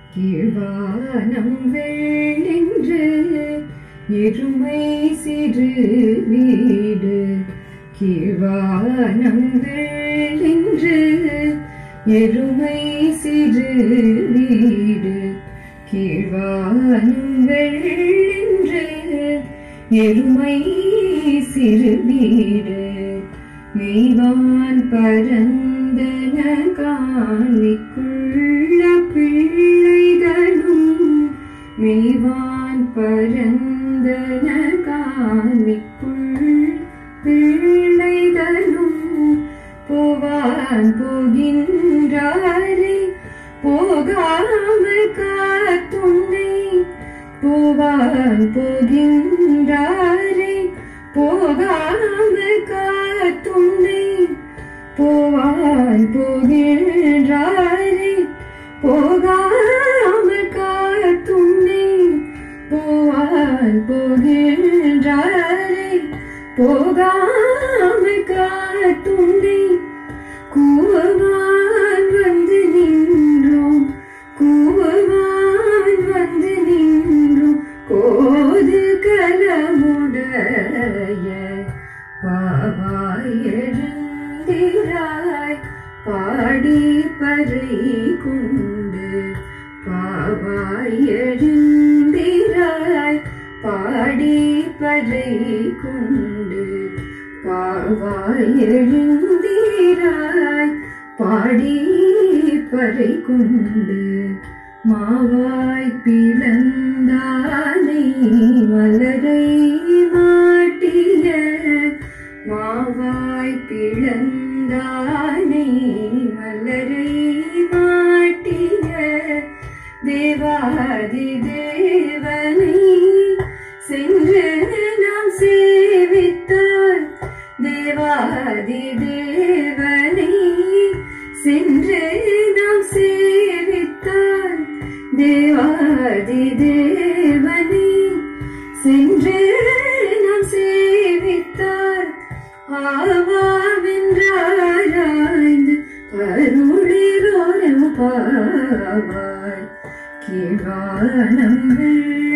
கீழ்வானம் வெள்ளென்று எருமை சிறு வீடு கீழ்வானம் வெள்ளென்று எருமை சிறு வீடு கீழ்வானம் வெள்ளென்று எருமை சிறு வீடு மெய்வான் பரந்தன காணிக்குள்ள பிள்ளைகளும் மெய்வான் பரந்தன காணிக்குள் பிள்ளைகளும் போவான் போகின்றாரே போகாமல் காத்துன்னை போவான் போகின்றாரே போகாமல் காத்துன்னை போவான் போகின்றாரே போகாமல் காத்துன்னை போவான் போகின்றாரே போகாமல் காத்துன்னை கூவான் வந்து நின்றோம் கூவான் வந்து நின்றோம் கோது கலமுடைய பாவாய் எழுந்திராய் பாடி பறை கொண்டு பாவாய் எழுந்திராய் பாடி பறை கொண்டு பாவாய் எழுந்திராய் பாடி பறை கொண்டு மாவாய் பிளந்தானை மலரை மாட்டிய மாவாய் பிளந்தானை மலரை மாட்டிய தேவாதி தேவனை சென்று நாம் சேவித்தார் தேவாதி தேவனை சென்று நாம் சேவித்தார் தேவாதி தேவனை சென்று நாம் சேவித்தார் ஆவாவென்றாராய்ந்து அருளிரோரம் பாவாய் கீழ்வானம் வெள்ள